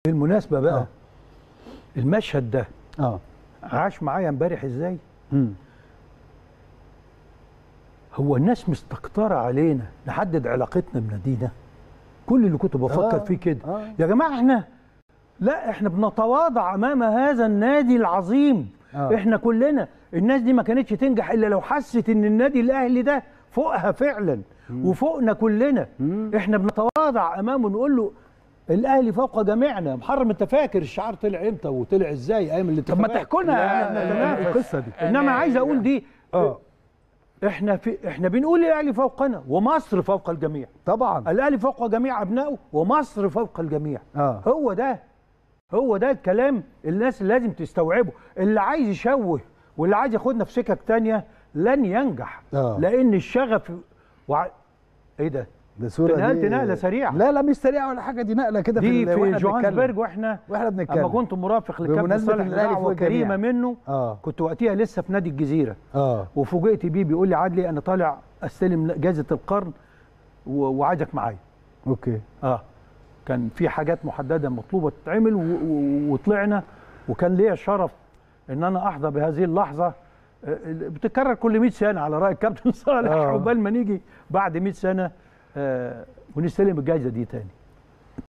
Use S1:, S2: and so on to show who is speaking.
S1: بالمناسبه بقى
S2: آه.
S1: المشهد ده
S2: اه
S1: عاش معايا امبارح ازاي
S2: مم.
S1: هو الناس مستكترة علينا نحدد علاقتنا بنادينا كل اللي كنت بفكر
S2: آه،
S1: فيه كده
S2: آه.
S1: يا جماعة احنا لا احنا بنتواضع امام هذا النادي العظيم
S2: آه.
S1: احنا كلنا الناس دي ما كانتش تنجح الا لو حست ان النادي الاهلي ده فوقها فعلا وفوقنا كلنا احنا بنتواضع امامه نقول له الاهلي فوق جميعنا محرم انت فاكر الشعار طلع امتى وطلع ازاي ايام اللي
S2: طب ما تحكوا لنا القصه دي
S1: انما عايز اقول دي
S2: اه
S1: احنا في احنا بنقول الاهلي فوقنا ومصر فوق الجميع
S2: طبعا
S1: الاهلي فوق جميع ابنائه ومصر فوق الجميع
S2: اه
S1: هو ده هو ده الكلام الناس لازم تستوعبه اللي عايز يشوه واللي عايز ياخدنا في سكك تانية لن ينجح
S2: آه.
S1: لان الشغف وع... ايه ده
S2: ده صوره
S1: اتنقلت
S2: دي
S1: نقلة سريعة.
S2: لا لا مش سريعه ولا حاجه دي نقله كده
S1: دي
S2: ال-
S1: في
S2: وإحنا
S1: جوهانسبرج
S2: بنتكلم.
S1: واحنا
S2: واحنا
S1: اما
S2: بنتكلم
S1: كنت مرافق لكابتن
S2: بمناسبة
S1: صالح
S2: إن الأهلي
S1: الأهلي
S2: فوق الجميع.
S1: وكريمه منه
S2: اه
S1: كنت وقتها لسه في نادي الجزيره
S2: اه
S1: وفوجئت بيه بيقول لي عادلي انا طالع استلم جائزه القرن و- وعايزك معايا
S2: اوكي
S1: اه كان في حاجات محدده مطلوبه تتعمل و- و- وطلعنا وكان ليا شرف ان انا احظى بهذه اللحظه آه، بتتكرر كل 100 سنه على راي الكابتن صالح
S2: آه.
S1: عقبال ما نيجي بعد 100 سنه آه، ونستلم الجائزه دي تاني